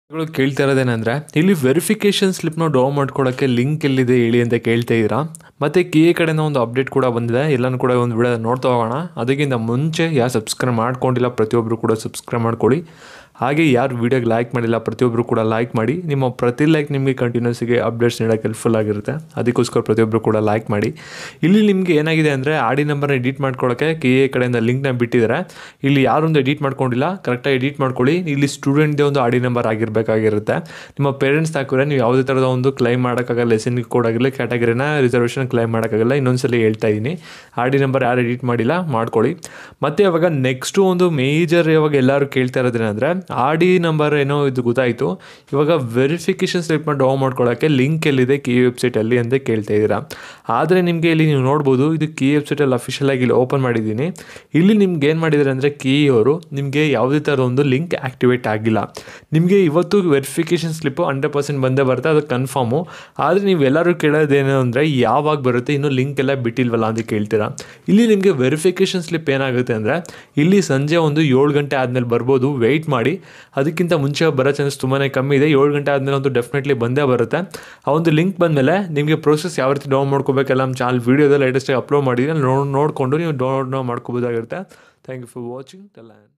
ಗಳು ಕೇಳ್ತಾ ಇರೋದೇನೆಂದರೆ ಇಲ್ಲಿ ವೆರಿಫಿಕೇಷನ್ ಸ್ಲಿಪ್ನ ಡೌನ್ ಮಾಡ್ಕೊಳ್ಳೋಕ್ಕೆ ಲಿಂಕ್ ಎಲ್ಲಿದೆ ಹೇಳಿ ಅಂತ ಕೇಳ್ತಾ ಇದ್ದೀರಾ ಮತ್ತು ಕೆ ಎ ಕಡೆಯಿಂದ ಒಂದು ಅಪ್ಡೇಟ್ ಕೂಡ ಬಂದಿದೆ ಎಲ್ಲನೂ ಕೂಡ ಒಂದು ವಿಡಿಯೋ ನೋಡ್ತಾ ಹೋಗೋಣ ಅದಕ್ಕಿಂತ ಮುಂಚೆ ಯಾರು ಸಬ್ಸ್ಕ್ರೈಬ್ ಮಾಡ್ಕೊಂಡಿಲ್ಲ ಪ್ರತಿಯೊಬ್ಬರು ಕೂಡ ಸಬ್ಸ್ಕ್ರೈಬ್ ಮಾಡ್ಕೊಳ್ಳಿ ಹಾಗೆ ಯಾರು ವೀಡಿಯೋಗೆ ಲೈಕ್ ಮಾಡಿಲ್ಲ ಪ್ರತಿಯೊಬ್ಬರು ಕೂಡ ಲೈಕ್ ಮಾಡಿ ನಿಮ್ಮ ಪ್ರತಿ ಲೈಕ್ ನಿಮಗೆ ಕಂಟಿನ್ಯೂಸಿಗೆ ಅಪ್ಡೇಟ್ಸ್ ನೀಡೋಕ್ಕೆ ಹೆಲ್ಪ್ಫುಲ್ ಆಗಿರುತ್ತೆ ಅದಕ್ಕೋಸ್ಕರ ಪ್ರತಿಯೊಬ್ಬರು ಕೂಡ ಲೈಕ್ ಮಾಡಿ ಇಲ್ಲಿ ನಿಮಗೆ ಏನಾಗಿದೆ ಅಂದರೆ ಆಡಿ ನಂಬರ್ನ ಎಡಿಟ್ ಮಾಡ್ಕೊಳ್ಳೋಕ್ಕೆ ಕೆ ಎ ಕಡೆಯಿಂದ ಲಿಂಕ್ನ ಬಿಟ್ಟಿದ್ದಾರೆ ಇಲ್ಲಿ ಯಾರೊಂದು ಎಡಿಟ್ ಮಾಡ್ಕೊಂಡಿಲ್ಲ ಕರೆಕ್ಟಾಗಿ ಎಡಿಟ್ ಮಾಡ್ಕೊಳ್ಳಿ ಇಲ್ಲಿ ಸ್ಟೂಡೆಂಟ್ದೇ ಒಂದು ಆಡಿ ನಂಬರ್ ಆಗಿರಬೇಕಾಗಿರುತ್ತೆ ನಿಮ್ಮ ಪೇರೆಂಟ್ಸ್ ಹಾಕಿದ್ರೆ ನೀವು ಯಾವುದೇ ಥರದ ಒಂದು ಕ್ಲೈಮ್ ಮಾಡೋಕ್ಕಾಗಲ್ಲ ಲೆಸನ್ ಕೋಡ್ ಆಗಿರಲಿ ಕ್ಯಾಟಗರಿನ ರಿಸರ್ವೇಷನ್ ಕ್ಲೈಮ್ ಮಾಡೋಕ್ಕಾಗಲ್ಲ ಇನ್ನೊಂದ್ಸಲ ಹೇಳ್ತಾ ಇದ್ದೀನಿ ಆಡಿ ನಂಬರ್ ಯಾರು ಎಡಿಟ್ ಮಾಡಿಲ್ಲ ಮಾಡ್ಕೊಳ್ಳಿ ಮತ್ತು ಇವಾಗ ನೆಕ್ಸ್ಟು ಒಂದು ಮೇಜರ್ ಇವಾಗ ಎಲ್ಲರೂ ಕೇಳ್ತಾ ಇರೋದೇನೆಂದರೆ ಆರ್ ಡಿ ನಂಬರ್ ಏನೋ ಇದು ಗೊತ್ತಾಯಿತು ಇವಾಗ ವೆರಿಫಿಕೇಷನ್ ಸ್ಲಿಪ್ನ ಡೌನ್ ಮಾಡ್ಕೊಳ್ಳೋಕ್ಕೆ ಲಿಂಕ್ ಎಲ್ಲಿದೆ ಕೆ ವೆಬ್ಸೈಟಲ್ಲಿ ಅಂತ ಕೇಳ್ತಾ ಇದ್ದೀರಾ ಆದರೆ ನಿಮಗೆ ಇಲ್ಲಿ ನೀವು ನೋಡ್ಬೋದು ಇದು ಕೆ ವೆಬ್ಸೈಟಲ್ಲಿ ಅಫಿಷಿಯಲ್ ಆಗಿ ಇಲ್ಲಿ ಓಪನ್ ಮಾಡಿದ್ದೀನಿ ಇಲ್ಲಿ ನಿಮ್ಗೆ ಏನು ಮಾಡಿದ್ದಾರೆ ಅಂದರೆ ಕೆ ಅವರು ನಿಮಗೆ ಯಾವುದೇ ಥರ ಒಂದು ಲಿಂಕ್ ಆ್ಯಕ್ಟಿವೇಟ್ ಆಗಿಲ್ಲ ನಿಮಗೆ ಇವತ್ತು ವೆರಿಫಿಕೇಷನ್ ಸ್ಲಿಪ್ಪು ಹಂಡ್ರೆಡ್ ಪರ್ಸೆಂಟ್ ಬಂದೇ ಬರುತ್ತೆ ಅದು ಕನ್ಫರ್ಮು ಆದರೆ ನೀವು ಎಲ್ಲರೂ ಕೇಳೋದೇನು ಅಂದರೆ ಯಾವಾಗ ಬರುತ್ತೆ ಇನ್ನೂ ಲಿಂಕ್ ಎಲ್ಲ ಬಿಟ್ಟಿಲ್ವಲ್ಲ ಅಂತ ಕೇಳ್ತೀರಾ ಇಲ್ಲಿ ನಿಮಗೆ ವೆರಿಫಿಕೇಷನ್ ಸ್ಲಿಪ್ ಏನಾಗುತ್ತೆ ಅಂದರೆ ಇಲ್ಲಿ ಸಂಜೆ ಒಂದು ಏಳು ಗಂಟೆ ಆದಮೇಲೆ ಬರ್ಬೋದು ವೆಯ್ಟ್ ಮಾಡಿ ಅದಕ್ಕಿಂತ ಮುಂಚೆ ಬರೋ ಚಾನ್ಸ್ ತುಂಬಾ ಕಮ್ಮಿ ಇದೆ ಏಳು ಗಂಟೆ ಆದಮೇಲೆ ಒಂದು ಡೆಫಿನೆಟ್ಲಿ ಬಂದೇ ಬರುತ್ತೆ ಆ ಒಂದು ಲಿಂಕ್ ಬಂದಮೇಲೆ ನಿಮಗೆ ಪ್ರೋಸೆಸ್ ಯಾವ ರೀತಿ ಡೌನ್ ಮಾಡ್ಕೋಬೇಕೆಲ್ಲ ನಮ್ಮ ಚಾನಲ್ ವೀಡಿಯೋದಲ್ಲಿ ಲೇಟೆಸ್ಟಾಗಿ ಅಪ್ಲೋಡ್ ಮಾಡಿದ್ದೀನಿ ನೋಡಿ ನೋಡಿಕೊಂಡು ನೀವು ಡೌನ್ಲೋಡ್ ಮಾಡ್ಕೋಬೋದಾಗಿರುತ್ತೆ thank you for watching tell